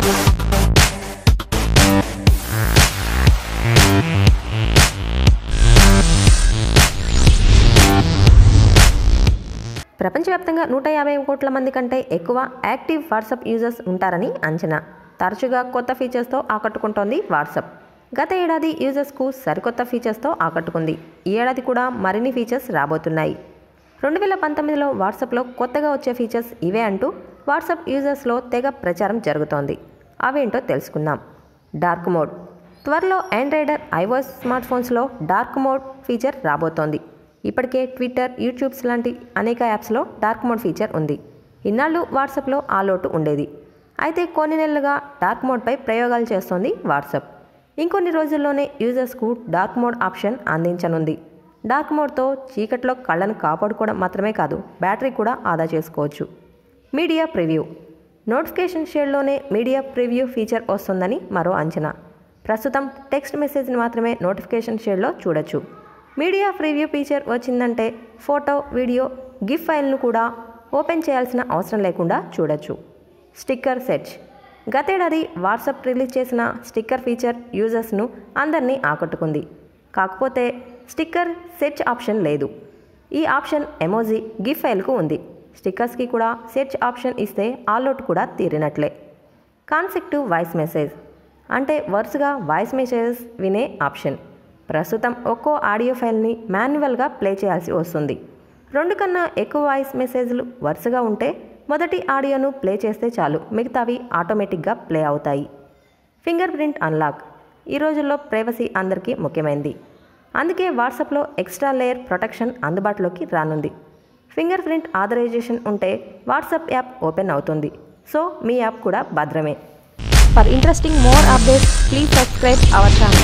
ప్రపంచవ్యాప్తంగా నూట యాభై కోట్ల మంది కంటే ఎక్కువ యాక్టివ్ వాట్సాప్ యూజర్స్ ఉంటారని అంచనా తరచుగా కొత్త ఫీచర్స్తో ఆకట్టుకుంటోంది వాట్సాప్ గత ఏడాది యూజర్స్కు సరికొత్త ఫీచర్స్తో ఆకట్టుకుంది ఈ ఏడాది కూడా మరిన్ని ఫీచర్స్ రాబోతున్నాయి రెండు వేల పంతొమ్మిదిలో వాట్సాప్లో కొత్తగా వచ్చే ఫీచర్స్ ఇవే అంటూ వాట్సాప్ యూజర్స్లో తెగ ప్రచారం జరుగుతోంది అవేంటో తెలుసుకుందాం డార్క్ మోడ్ త్వరలో ఆండ్రాయిడర్ ఐవాస్ స్మార్ట్ ఫోన్స్లో డార్క్ మోడ్ ఫీచర్ రాబోతోంది ఇప్పటికే ట్విట్టర్ యూట్యూబ్స్ లాంటి అనేక యాప్స్లో డార్క్ మోడ్ ఫీచర్ ఉంది ఇన్నాళ్ళు వాట్సాప్లో ఆ లోటు ఉండేది అయితే కొన్ని నెలలుగా డార్క్ మోడ్పై ప్రయోగాలు చేస్తోంది వాట్సాప్ ఇంకొన్ని రోజుల్లోనే యూజర్స్కు డార్క్ మోడ్ ఆప్షన్ అందించనుంది డార్క్ మోడ్తో చీకట్లో కళ్ళను కాపాడుకోవడం మాత్రమే కాదు బ్యాటరీ కూడా ఆదా చేసుకోవచ్చు మీడియా ప్రివ్యూ నోటిఫికేషన్ షేడ్లోనే మీడియా ప్రివ్యూ ఫీచర్ వస్తుందని మరో అంచనా ప్రస్తుతం టెక్స్ట్ మెసేజ్ని మాత్రమే నోటిఫికేషన్ షేడ్లో చూడొచ్చు మీడియా ప్రివ్యూ ఫీచర్ వచ్చిందంటే ఫోటో వీడియో గిఫ్ ఫైల్ను కూడా ఓపెన్ చేయాల్సిన అవసరం లేకుండా చూడొచ్చు స్టిక్కర్ సెర్చ్ గతేడాది వాట్సాప్ రిలీజ్ చేసిన స్టిక్కర్ ఫీచర్ యూజర్స్ను అందరినీ ఆకట్టుకుంది కాకపోతే స్టిక్కర్ సెర్చ్ ఆప్షన్ లేదు ఈ ఆప్షన్ ఎమోజీ గిఫ్ ఫైల్కు ఉంది స్టిక్కర్స్కి కూడా సెర్చ్ ఆప్షన్ ఇస్తే ఆల్అౌట్ కూడా తీరినట్లే కాన్సెక్టివ్ వాయిస్ మెసేజ్ అంటే వరుసగా వాయిస్ మెసేజెస్ వినే ఆప్షన్ ప్రస్తుతం ఒక్కో ఆడియో ఫైల్ని మాన్యువల్గా ప్లే చేయాల్సి వస్తుంది రెండు కన్నా ఎక్కువ వాయిస్ మెసేజ్లు వరుసగా ఉంటే మొదటి ఆడియోను ప్లే చేస్తే చాలు మిగతావి ఆటోమేటిక్గా ప్లే అవుతాయి ఫింగర్ ప్రింట్ అన్లాక్ ఈ రోజుల్లో ప్రైవసీ అందరికీ ముఖ్యమైనది అందుకే వాట్సాప్లో ఎక్స్ట్రా లేయర్ ప్రొటెక్షన్ అందుబాటులోకి రానుంది ఫింగర్ ప్రింట్ ఆథరైజేషన్ ఉంటే వాట్సాప్ యాప్ ఓపెన్ అవుతుంది సో మీ యాప్ కూడా భద్రమే For interesting more updates, please subscribe our channel.